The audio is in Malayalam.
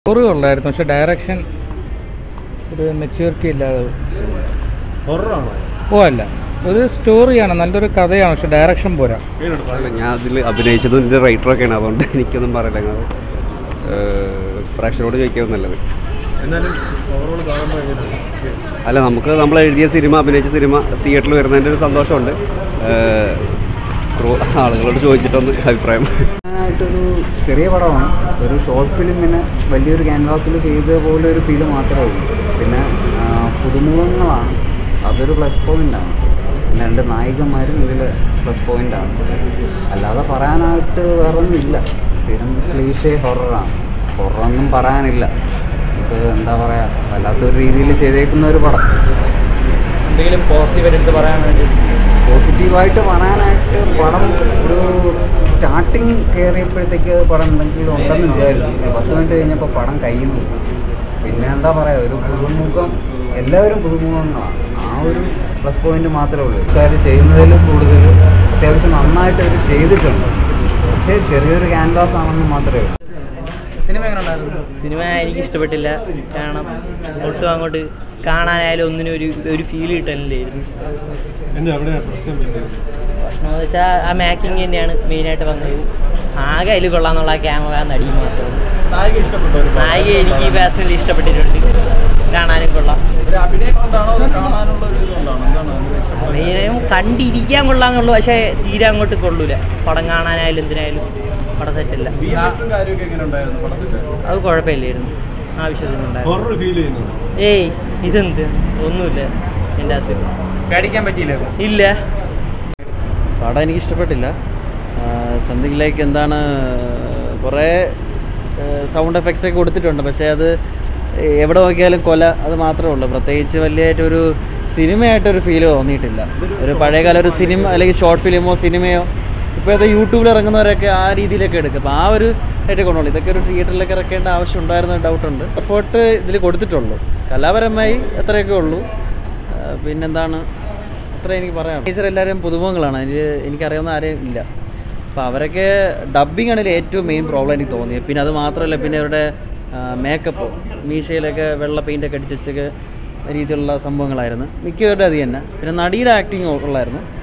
സ്റ്റോറി കൊള്ളായിരുന്നു പക്ഷെ ഡയറക്ഷൻ ഒരു മെച്യൂരിറ്റി ഇല്ലാതെ ഹൊററാണോ ഓ അല്ല ഒരു സ്റ്റോറിയാണ് നല്ലൊരു കഥയാണ് പക്ഷെ ഡയറക്ഷൻ പോരാ അല്ല ഞാൻ അതിൽ അഭിനയിച്ചതും ഇതിൻ്റെ റൈറ്ററൊക്കെയാണ് അതുകൊണ്ട് എനിക്കൊന്നും പറയില്ല ഞങ്ങൾ പ്രേക്ഷകരോട് ചോദിക്കുന്നത് നല്ലത് എന്നാലും ഓവറോൾ കാണുമ്പോൾ എങ്ങനെയാണ് അല്ല നമുക്ക് നമ്മൾ എഴുതിയ സിനിമ അഭിനയിച്ച സിനിമ തിയേറ്ററിൽ വരുന്നതിൻ്റെ ഒരു സന്തോഷമുണ്ട് ഏഹ്, ക്രൂ- ആളുകളോട് ചോദിച്ചിട്ടൊന്ന് അഭിപ്രായം ആയിട്ടൊരു ചെറിയ പടമാണ് ഒരു ഷോർട്ട് ഫിലിമിന് വലിയൊരു ക്യാൻവാസിൽ ചെയ്ത പോലെ ഒരു ഫീൽ മാത്രമേ ഉള്ളൂ പിന്നെ ആ, പുതുമുഖങ്ങളാണ് അതൊരു പ്ലസ് പോയിൻ്റാണ് പിന്നെ രണ്ട് നായികന്മാരും ഇതിൽ പ്ലസ് പോയിൻ്റാണ് അല്ലാതെ പറയാനായിട്ട് വേറെ ഒന്നുമില്ല സ്ഥിരം ക്ലീഷേ ഹൊററാണ് ഹൊററൊന്നും പറയാനില്ല ഇത് എന്താ പറയുക വല്ലാത്തൊരു രീതിയിൽ ചെയ്തേക്കുന്ന ഒരു പടം എന്തെങ്കിലും പോസിറ്റീവായിട്ട് എടുത്ത് പറയാൻ വേണ്ടി പോസിറ്റീവായിട്ട് പറയാനായിട്ട് പടം ഒരു സ്റ്റാർട്ടിങ് കയറിയപ്പോഴത്തേക്ക് പടം എന്തെങ്കിലും ഉണ്ടെന്ന് വിചാരിച്ചു ഒരു പത്ത് മിനിറ്റ് കഴിഞ്ഞപ്പോൾ പടം കഴിയുന്നു പിന്നെ എന്താ പറയുക ഒരു പുതുമുഖം എല്ലാവരും പുതുമുഖങ്ങളാണ് ആ ഒരു പ്ലസ് പോയിന്റ് മാത്രമേ ഉള്ളൂ ഇക്കാർ ചെയ്യുന്നതിലും കൂടുതൽ അത്യാവശ്യം നന്നായിട്ട് അവർ ചെയ്തിട്ടുണ്ട് പക്ഷേ ചെറിയൊരു ക്യാൻവാസ് ആണെന്ന് മാത്രമേ ഉള്ളൂ സിനിമ എങ്ങനെ ഉണ്ടായിരുന്നു സിനിമ എനിക്ക് ഇഷ്ടപ്പെട്ടില്ല കാരണം ഒട്ടും അങ്ങോട്ട് കാണാനായാലും ഒന്നിനും ഒരു ഒരു ഫീൽ കിട്ടാനില്ലായിരുന്നു എന്താ എവിടെയാണ് പ്രശ്നം പറ്റിയത് പ്രശ്നം എന്ന് വെച്ചാൽ ആ മേക്കിംഗ് തന്നെയാണ് മെയിനായിട്ട് വന്നത് ആകെ അതിൽ കൊള്ളാന്നുള്ള ആ ക്യാമറ നടി മാത്രമേ നായിക ഇഷ്ടപ്പെട്ടോ ഒരു നായിക എനിക്ക് പേഴ്സണലി ഇഷ്ടപ്പെട്ടിട്ടുണ്ട് കാണാനും കൊള്ളാം ഒരു അഭിനയം കൊണ്ടാണോ അതോ കാണാനുള്ള ഒരു ഇതുകൊണ്ടാണോ എന്താണ് അങ്ങനെ ഇഷ്ടപ്പെട്ടത്? അഭിനയം കണ്ടിരിക്കാൻ കൊള്ളാന്നുള്ളൂ പക്ഷേ തീരെ അങ്ങോട്ട് കൊള്ളൂല പടം കാണാനായാലും എന്തിനായാലും പടം സെറ്റല്ല VFX ഉം കാര്യമൊക്കെ എങ്ങനെ ഉണ്ടായിരുന്നു പടത്തിന്റെ അത് കുഴപ്പമില്ലായിരുന്നു ആവശ്യത്തിനുണ്ടായിരുന്നു ഹൊറർ ഫീൽ ചെയ്യുന്നുണ്ടോ ഏയ് ഇതെന്ത് ഒന്നുമില്ല എൻ്റെ അകത്ത് പേടിക്കാൻ പറ്റിയില്ല ഇല്ല പടം എനിക്ക് ഇഷ്ടപ്പെട്ടില്ല സംതിങ് ലൈക്ക് എന്താണ് കുറേ സൗണ്ട് എഫക്ട്സ് ഒക്കെ കൊടുത്തിട്ടുണ്ട് പക്ഷേ അത് എവിടെ നോക്കിയാലും കൊല അത് മാത്രമേ ഉള്ളൂ പ്രത്യേകിച്ച് വലിയതായിട്ടൊരു സിനിമയായിട്ടൊരു ഫീൽ തോന്നിയിട്ടില്ല ഒരു പഴയകാല ഒരു സിനിമ അല്ലെങ്കിൽ ഷോർട്ട് ഫിലിമോ സിനിമയോ ഇപ്പോഴത്തെ യൂട്യൂബിൽ ഇറങ്ങുന്നവരൊക്കെ ആ രീതിയിലൊക്കെ എടുക്കും അപ്പോൾ ആ ഒരു ആയിട്ട് കൊണ്ടുള്ളൂ ഇതൊക്കെ ഒരു തിയേറ്ററിലൊക്കെ ഇറക്കേണ്ട ആവശ്യം ഉണ്ടായിരുന്ന ഡൗട്ടുണ്ട് എഫേർട്ട് ഇതിൽ കൊടുത്തിട്ടുള്ളൂ കലാപരമായി അത്രയൊക്കെ ഉള്ളൂ ആ, പിന്നെന്താണ് അത്ര എനിക്ക് പറയാം ടീച്ചർ എല്ലാവരും പുതുമുഖങ്ങളാണ് അതിൽ എനിക്കറിയാവുന്ന ആരെയും ഇല്ല അപ്പോൾ അവരൊക്കെ ഡബ്ബിംഗ് ആണ് ഇതിൽ ഏറ്റവും മെയിൻ പ്രോബ്ലം എനിക്ക് തോന്നിയത് പിന്നെ അത് മാത്രമല്ല പിന്നെ അവരുടെ മേക്കപ്പ് മീശയിലൊക്കെ വെള്ള പെയിൻ്റൊക്കെ അടിച്ചൊക്കെ രീതിയിലുള്ള സംഭവങ്ങളായിരുന്നു മിക്കവരുടെ അത് തന്നെ പിന്നെ നടിയുടെ ആക്ടിങ് ഉള്ളായിരുന്നു